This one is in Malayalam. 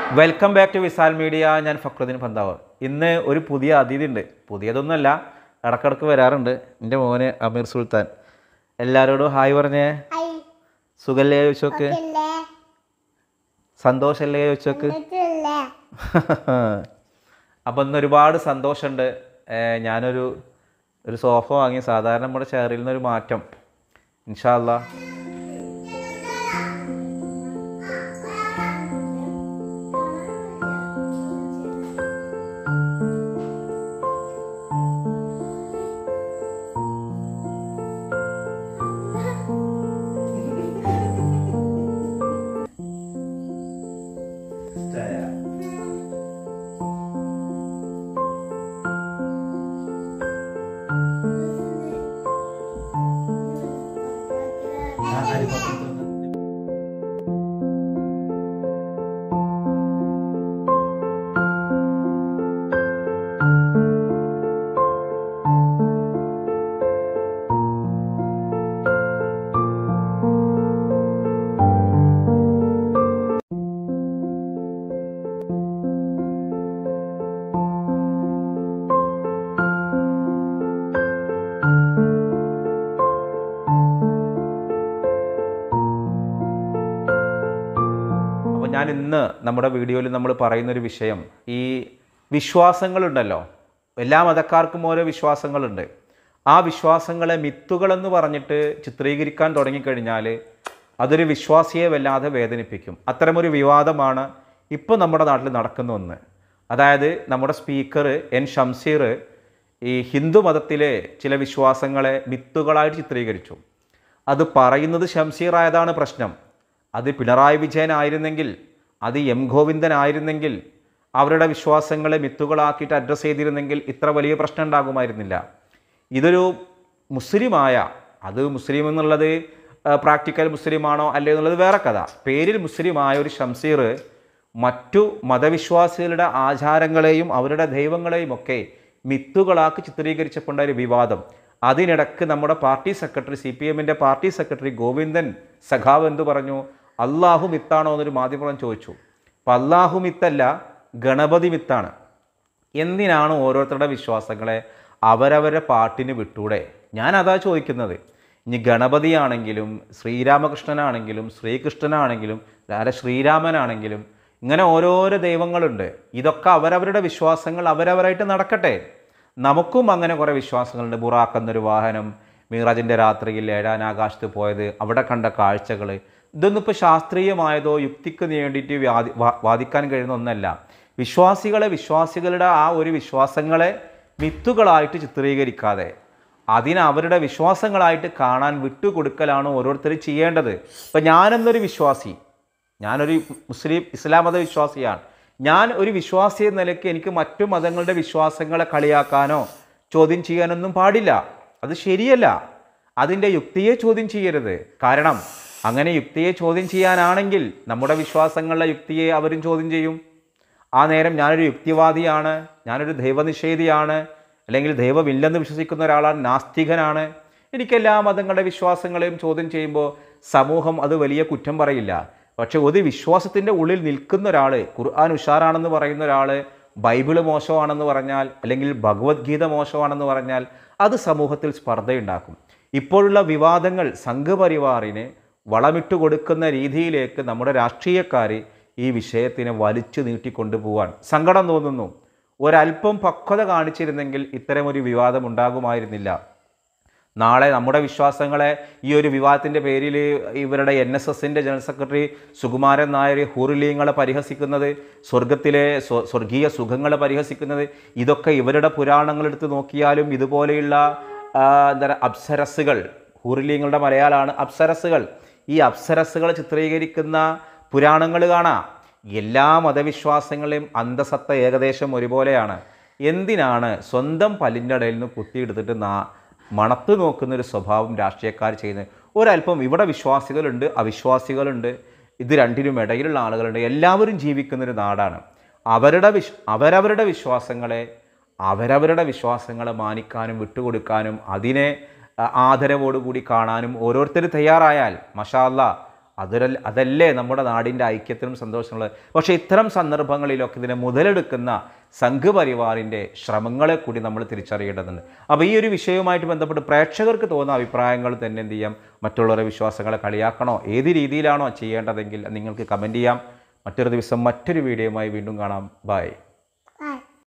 welcome back to Vishal media ഞാൻ ഫക്രുദ്ദീൻ പന്താവ് ഇന്ന് ഒരു പുതിയ അതിഥി ഉണ്ട് പുതിയതൊന്നുമല്ല ഇടക്കിടക്ക് വരാറുണ്ട് എൻ്റെ മോന് അമീർ സുൽത്താൻ എല്ലാവരോടും ഹായ് പറഞ്ഞേ ഐ സുഖല്ലേ ചോദിച്ചോക്ക് ഇല്ലേ സന്തോഷല്ലേ ചോദിച്ചോക്ക് ഇല്ലേ അപ്പം ഇന്ന് ഒരുപാട് സന്തോഷമുണ്ട് ഏർ ഞാനൊരു ഒരു സോഫ വാങ്ങി സാധാരണ നമ്മുടെ ചെയറിൽ നിന്നൊരു മാറ്റം ഇൻഷാല്ല അപ്പോൾ ഞാൻ ഇന്ന് നമ്മുടെ വീഡിയോയിൽ നമ്മൾ പറയുന്നൊരു വിഷയം ഈ വിശ്വാസങ്ങളുണ്ടല്ലോ എല്ലാ മതക്കാർക്കും ഓരോ വിശ്വാസങ്ങളുണ്ട് ആ വിശ്വാസങ്ങളെ മിത്തുകളെന്ന് പറഞ്ഞിട്ട് ചിത്രീകരിക്കാൻ തുടങ്ങിക്കഴിഞ്ഞാൽ അതൊരു വിശ്വാസിയെ വല്ലാതെ വേദനിപ്പിക്കും അത്തരമൊരു വിവാദമാണ് ഇപ്പോൾ നമ്മുടെ നാട്ടിൽ നടക്കുന്ന ഒന്ന് അതായത് നമ്മുടെ സ്പീക്കർ എൻ ഷംസീർ ഈ ഹിന്ദു മതത്തിലെ ചില വിശ്വാസങ്ങളെ മിത്തുകളായിട്ട് ചിത്രീകരിച്ചു അത് പറയുന്നത് ഷംസീറായതാണ് പ്രശ്നം അത് പിണറായി വിജയൻ ആയിരുന്നെങ്കിൽ അത് എം ഗോവിന്ദൻ ആയിരുന്നെങ്കിൽ അവരുടെ വിശ്വാസങ്ങളെ മിത്തുകളാക്കിയിട്ട് അഡ്രസ്സ് ചെയ്തിരുന്നെങ്കിൽ ഇത്ര വലിയ പ്രശ്നം ഉണ്ടാകുമായിരുന്നില്ല ഇതൊരു മുസ്ലിമായ അത് മുസ്ലിം എന്നുള്ളത് പ്രാക്ടിക്കൽ മുസ്ലിമാണോ അല്ലേ എന്നുള്ളത് വേറെ കഥ പേരിൽ മുസ്ലിമായ ഒരു ഷംസീർ മറ്റു മതവിശ്വാസികളുടെ ആചാരങ്ങളെയും അവരുടെ ദൈവങ്ങളെയും ഒക്കെ മിത്തുകളാക്കി ചിത്രീകരിച്ചപ്പോണ്ടായ ഒരു വിവാദം അതിനിടക്ക് നമ്മുടെ പാർട്ടി സെക്രട്ടറി സി പി എമ്മിൻ്റെ പാർട്ടി സെക്രട്ടറി ഗോവിന്ദൻ സഖാവ് എന്തു പറഞ്ഞു അള്ളാഹു മിത്താണോ എന്നൊരു മാധ്യമം ചോദിച്ചു അപ്പം അള്ളാഹു മിത്തല്ല ഗണപതി മിത്താണ് എന്തിനാണ് ഓരോരുത്തരുടെ വിശ്വാസങ്ങളെ അവരവരുടെ പാട്ടിന് വിട്ടൂടെ ഞാൻ അതാ ചോദിക്കുന്നത് ഇനി ഗണപതിയാണെങ്കിലും ശ്രീരാമകൃഷ്ണനാണെങ്കിലും ശ്രീകൃഷ്ണനാണെങ്കിലും അല്ല ശ്രീരാമനാണെങ്കിലും ഇങ്ങനെ ഓരോരോ ദൈവങ്ങളുണ്ട് ഇതൊക്കെ അവരവരുടെ വിശ്വാസങ്ങൾ അവരവരായിട്ട് നടക്കട്ടെ നമുക്കും അങ്ങനെ കുറേ വിശ്വാസങ്ങളുണ്ട് ബുറാക്ക് എന്നൊരു വാഹനം മീറാജിൻ്റെ രാത്രിയിൽ ഏഴാൻ ആകാശത്ത് പോയത് അവിടെ കണ്ട കാഴ്ചകൾ ഇതൊന്നും ഇപ്പോൾ ശാസ്ത്രീയമായതോ യുക്തിക്ക് വേണ്ടിയിട്ട് വ്യാധി വാ- വാദിക്കാൻ കഴിയുന്ന ഒന്നല്ല വിശ്വാസികളെ വിശ്വാസികളുടെ ആ ഒരു വിശ്വാസങ്ങളെ മിത്തുകളായിട്ട് ചിത്രീകരിക്കാതെ അതിനെ അവരുടെ വിശ്വാസങ്ങളായിട്ട് കാണാൻ വിട്ടുകൊടുക്കലാണ് ഓരോരുത്തർ ചെയ്യേണ്ടത് ഇപ്പം ഞാനെന്നൊരു വിശ്വാസി ഞാനൊരു മുസ്ലിം ഇസ്ലാം മത വിശ്വാസിയാണ് ഞാൻ ഒരു വിശ്വാസി എന്ന നിലയ്ക്ക് എനിക്ക് മറ്റു മതങ്ങളുടെ വിശ്വാസങ്ങളെ കളിയാക്കാനോ ചോദ്യം ചെയ്യാനൊന്നും പാടില്ല അത് ശരിയല്ല അതിൻ്റെ യുക്തിയെ ചോദ്യം ചെയ്യരുത് കാരണം അങ്ങനെ യുക്തിയെ ചോദ്യം ചെയ്യാനാണെങ്കിൽ നമ്മുടെ വിശ്വാസങ്ങളുടെ യുക്തിയെ അവരും ചോദ്യം ചെയ്യും ആ നേരം ഞാനൊരു യുക്തിവാദിയാണ് ഞാനൊരു ദൈവനിഷേധിയാണ് അല്ലെങ്കിൽ ദൈവമില്ലെന്ന് വിശ്വസിക്കുന്ന ഒരാളാണ് നാസ്തികനാണ് എനിക്ക് എല്ലാ മതങ്ങളുടെ വിശ്വാസങ്ങളെയും ചോദ്യം ചെയ്യുമ്പോൾ സമൂഹം അത് വലിയ കുറ്റം പറയില്ല പക്ഷെ ഒരു വിശ്വാസത്തിൻ്റെ ഉള്ളിൽ നിൽക്കുന്ന ഒരാൾ ഖുർആൻ ഉഷാറാണെന്ന് പറയുന്ന ഒരാൾ ബൈബിള് മോശമാണെന്ന് പറഞ്ഞാൽ അല്ലെങ്കിൽ ഭഗവത്ഗീത മോശമാണെന്ന് പറഞ്ഞാൽ അത് സമൂഹത്തിൽ സ്പർദ്ധയുണ്ടാക്കും ഇപ്പോഴുള്ള വിവാദങ്ങൾ സംഘപരിവാറിന് വളമിട്ട് കൊടുക്കുന്ന രീതിയിലേക്ക് നമ്മുടെ രാഷ്ട്രീയക്കാർ ഈ വിഷയത്തിനെ വലിച്ചു നീട്ടിക്കൊണ്ടുപോകാൻ സങ്കടം തോന്നുന്നു ഒരല്പം പക്വത കാണിച്ചിരുന്നെങ്കിൽ ഇത്തരമൊരു വിവാദം ഉണ്ടാകുമായിരുന്നില്ല നാളെ നമ്മുടെ വിശ്വാസങ്ങളെ ഈ ഒരു വിവാദത്തിൻ്റെ പേരിൽ ഇവരുടെ എൻ എസ് എസിൻ്റെ ജനറൽ സെക്രട്ടറി സുകുമാരൻ നായർ ഹുറുലീങ്ങളെ പരിഹസിക്കുന്നത് സ്വർഗത്തിലെ സ്വ- സ്വർഗീയ സുഖങ്ങളെ പരിഹസിക്കുന്നത് ഇതൊക്കെ ഇവരുടെ പുരാണങ്ങളെടുത്ത് നോക്കിയാലും ഇതുപോലെയുള്ള ആ, എന്താ പറയുക അപ്സരസുകൾ ഹുറുലീങ്ങളുടെ മലയാളമാണ് അപ്സരസുകൾ ഈ അപ്സരസുകൾ ചിത്രീകരിക്കുന്ന പുരാണങ്ങൾ കാണാം എല്ലാ മതവിശ്വാസങ്ങളെയും അന്തസത്ത ഏകദേശം ഒരുപോലെയാണ് എന്തിനാണ് സ്വന്തം പല്ലിൻ്റെ ഇടയിൽ നിന്ന് കുത്തിയെടുത്തിട്ട് നാ മണത്ത് നോക്കുന്ന ഒരു സ്വഭാവം രാഷ്ട്രീയക്കാർ ചെയ്യുന്നത് ഒരല്പം ഇവിടെ വിശ്വാസികളുണ്ട് അവിശ്വാസികളുണ്ട് ഇത് രണ്ടിനും ഇടയിലുള്ള ആളുകളുണ്ട് എല്ലാവരും ജീവിക്കുന്ന ഒരു നാടാണ് അവരുടെ വിശ് അവരവരുടെ വിശ്വാസങ്ങളെ അവരവരുടെ വിശ്വാസങ്ങളെ മാനിക്കാനും വിട്ടുകൊടുക്കാനും അതിനെ ആ, ആദരവോടുകൂടി കാണാനും ഓരോരുത്തർ തയ്യാറായാൽ മഷാല്ല അതൊരല്ല അതല്ലേ നമ്മുടെ നാടിൻ്റെ ഐക്യത്തിനും സന്തോഷമുള്ളത് പക്ഷേ ഇത്തരം സന്ദർഭങ്ങളിലൊക്കെ ഇതിനെ മുതലെടുക്കുന്ന സംഘപരിവാറിൻ്റെ ശ്രമങ്ങളെ കൂടി നമ്മൾ തിരിച്ചറിയേണ്ടതുണ്ട് അപ്പോൾ ഈ ഒരു വിഷയവുമായിട്ട് ബന്ധപ്പെട്ട് പ്രേക്ഷകർക്ക് തോന്നുന്ന അഭിപ്രായങ്ങൾ തന്നെ എന്ത് ചെയ്യാം മറ്റുള്ളവരുടെ വിശ്വാസങ്ങളെ കളിയാക്കണോ ഏത് രീതിയിലാണോ ചെയ്യേണ്ടതെങ്കിൽ നിങ്ങൾക്ക് കമൻറ്റ് ചെയ്യാം മറ്റൊരു ദിവസം മറ്റൊരു വീഡിയോയുമായി വീണ്ടും കാണാം ബൈ